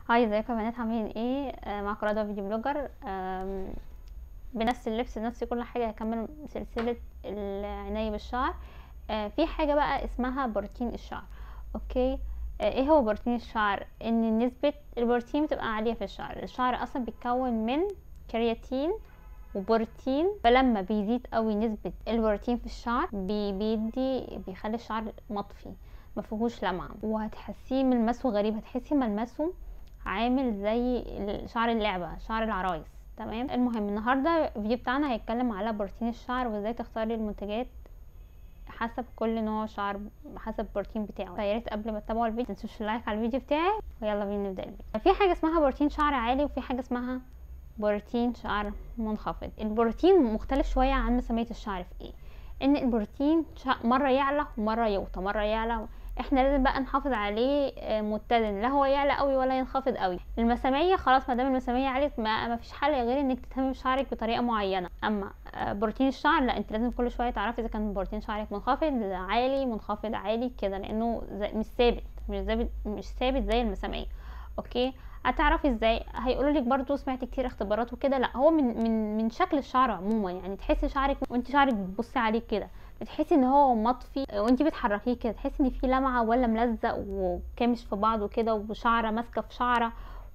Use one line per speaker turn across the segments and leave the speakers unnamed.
هاي ازيكم يا بنات عاملين ايه آه معاكم رضوى فيديو بلوجر آم، بنفس اللبس بنفس كل حاجه هكمل سلسله العنايه بالشعر آه في حاجه بقى اسمها بروتين الشعر اوكي آه ايه هو بروتين الشعر ان نسبه البروتين بتبقى عاليه في الشعر الشعر اصلا بيتكون من كرياتين وبروتين فلما بيزيد قوي نسبه البروتين في الشعر بي بيدي بيخلي الشعر مطفي مفيهوش لمعه وهتحسيه ملمسه غريب هتحسي ملمسه عامل زي شعر اللعبة شعر العرايس تمام المهم النهارده الفيديو بتاعنا هيتكلم على بروتين الشعر وازاي تختاري المنتجات حسب كل نوع شعر حسب البروتين بتاعه فيا ريت قبل ما تتابعوا الفيديو متنسوش اللايك على الفيديو بتاعي ويلا بينا نبدا الفيديو في حاجه اسمها بروتين شعر عالي وفي حاجه اسمها بروتين شعر منخفض البروتين مختلف شويه عن مسميه الشعر في ايه ان البروتين مره يعلى ومره يوطى مره يعلى احنا لازم بقى نحافظ عليه متزن لا هو يعلى قوي ولا ينخفض قوي المساميه خلاص ما دام المساميه علت ما, ما فيش حل غير انك تهتمي بشعرك بطريقه معينه اما بروتين الشعر لا انت لازم كل شويه تعرفي اذا كان بروتين شعرك منخفض عالي منخفض عالي كده لانه مش ثابت مش ثابت مش ثابت زي المساميه اوكي هتعرفي ازاي هيقولوا لك برضو سمعت كتير اختبارات وكده لا هو من من من شكل الشعر عموما يعني تحسي شعرك وانت شعرك بتبصي عليه كده بتحسي ان هو مطفي وانت بتحركيه كده تحسي ان في لمعه ولا ملزق وكامش في بعضه كده وشعره ماسكه في شعره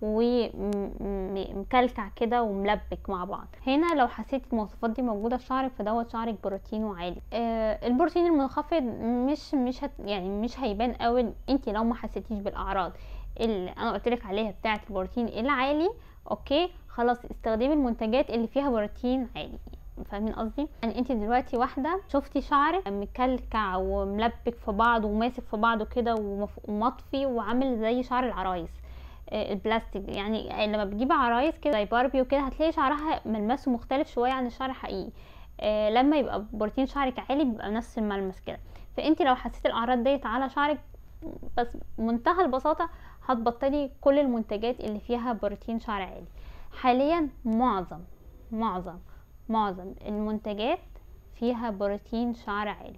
ومكلكع كده وملبك مع بعض هنا لو حسيتي المواصفات دي موجوده في شعرك فدوت شعرك بروتينه عالي آه البروتين المنخفض مش مش هت يعني مش هيبان قوي انت لو ما حسيتيش بالاعراض اللي انا قلت لك عليها بتاعه البروتين العالي اوكي خلاص استخدمي المنتجات اللي فيها بروتين عالي فاهمين قصدي يعني انت دلوقتي واحده شفتي شعرك مكلكع وملبك في بعض وماسك في بعضه كده ومطفي وعامل زي شعر العرايس البلاستيك يعني لما بتجيبي عرايس كده زي باربي وكده هتلاقي شعرها ملمسه مختلف شويه عن الشعر الحقيقي لما يبقى بروتين شعرك عالي بيبقى نفس الملمس كده فانت لو حسيتي الاعراض ديت على شعرك بس منتهى البساطه هتبطلي كل المنتجات اللي فيها بروتين شعر عالي حاليا معظم معظم معظم المنتجات فيها بروتين شعر عالي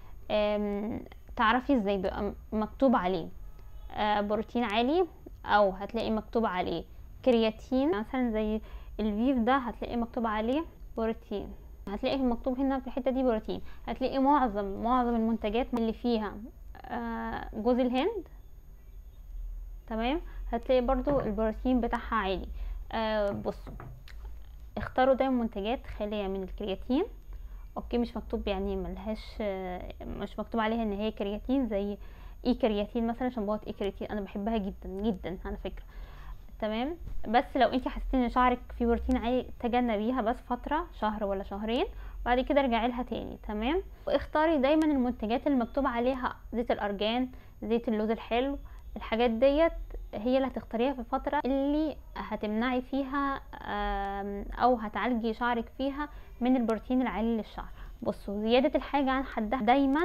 تعرفي ازاي بيبقى مكتوب عليه بروتين عالي او هتلاقي مكتوب عليه كرياتين مثلا زي الفيف ده هتلاقي مكتوب عليه بروتين هتلاقي مكتوب هنا في الحته دي بروتين هتلاقي معظم معظم المنتجات اللي فيها جوز الهند تمام هتلاقي برضو البروتين بتاعها عالي بصوا اختاروا دايما منتجات خاليه من الكرياتين اوكي مش مكتوب يعني ملهاش مش مكتوب عليها ان هي كرياتين زي اي كرياتين مثلا شامبوهات اي كرياتين انا بحبها جدا جدا على فكره تمام بس لو انت حسيتي ان شعرك فيه بروتين عالي تجنبيها بس فتره شهر ولا شهرين بعد كده ارجعي لها تاني تمام واختاري دايما المنتجات اللي مكتوب عليها زيت الارجان زيت اللوز الحلو الحاجات ديت هي اللي هتختاريها في الفترة اللي هتمنعي فيها او هتعالجي شعرك فيها من البروتين العالي للشعر بصوا زيادة الحاجة عن حدها دايما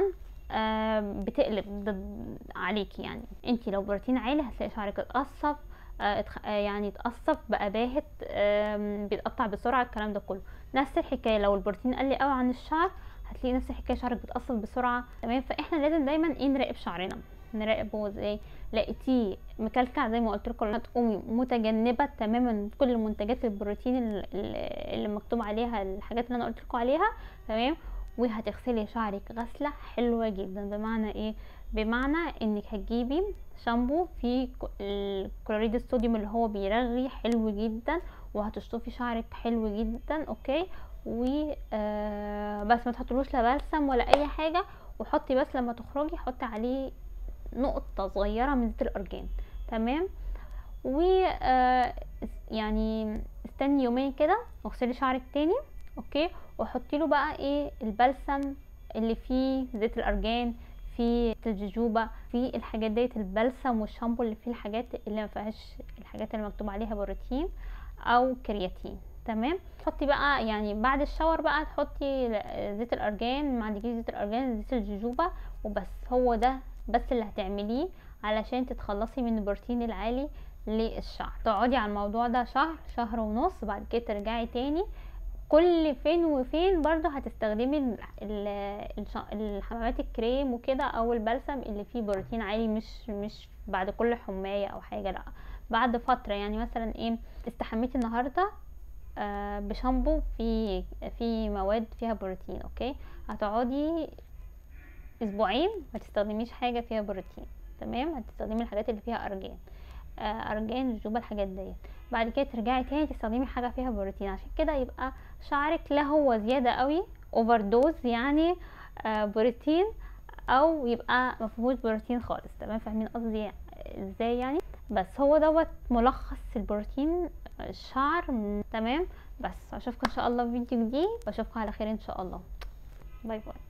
بتقلب ضد عليكي يعني انت لو بروتين عالي هتلاقي شعرك اتقصف يعني اتقصف بقى باهت بيتقطع بسرعة الكلام ده كله نفس الحكاية لو البروتين قل قوي عن الشعر هتلاقي نفس الحكاية شعرك بيتقصف بسرعة تمام فاحنا لازم دايما ايه نراقب شعرنا نراقبه ازاي لقيتيه مكلكع زي ما قلت لكم هتقومي متجنبه تماما كل منتجات البروتين اللي مكتوب عليها الحاجات اللي انا قلت لكم عليها تمام وهتغسلي شعرك غسله حلوه جدا بمعنى ايه بمعنى انك هتجيبي شامبو فيه الكلوريد الصوديوم اللي هو بيرغي حلو جدا وهتشطفي شعرك حلو جدا اوكي و آه بس ما تحطلوش لا بلسم ولا اي حاجه وحطي بس لما تخرجي حطي عليه نقطة صغيرة من زيت الأرجان تمام و آه يعني استني يومين كده واغسلي شعرك تاني اوكي وحطي له بقى ايه البلسم اللي فيه زيت الأرجان في الججوبة في الحاجات ديت البلسم والشامبو اللي فيه الحاجات اللي ما فيهاش الحاجات اللي مكتوب عليها بروتين او كرياتين تمام تحطي بقى يعني بعد الشاور بقى تحطي زيت الارجان ما عندكيش زيت الارجان زيت الججوبة وبس هو ده بس اللي هتعمليه علشان تتخلصي من البروتين العالي للشعر تقعدي على الموضوع ده شهر شهر ونص بعد كده ترجعي تاني كل فين وفين برضو هتستخدمي ال- ال- الش- الحمامات الكريم وكده او البلسم اللي فيه بروتين عالي مش مش بعد كل حمايه او حاجه لا بعد فتره يعني مثلا ايه استحميتي النهارده آه بشامبو في في مواد فيها بروتين اوكي هتقعدي اسبوعين ما تستخدميش حاجه فيها بروتين تمام هتستخدمي الحاجات اللي فيها ارجان آه ارجان جوجوبا الحاجات ديت بعد كده ترجعي تاني تستخدمي حاجه فيها بروتين عشان كده يبقى شعرك لا هو زياده قوي اوفر دوز يعني آه بروتين او يبقى مفيهوش بروتين خالص تمام فاهمين قصدي ازاي يعني بس هو دوت ملخص البروتين الشعر تمام بس اشوفكم ان شاء الله في فيديو جديد واشوفكم على خير ان شاء الله باي باي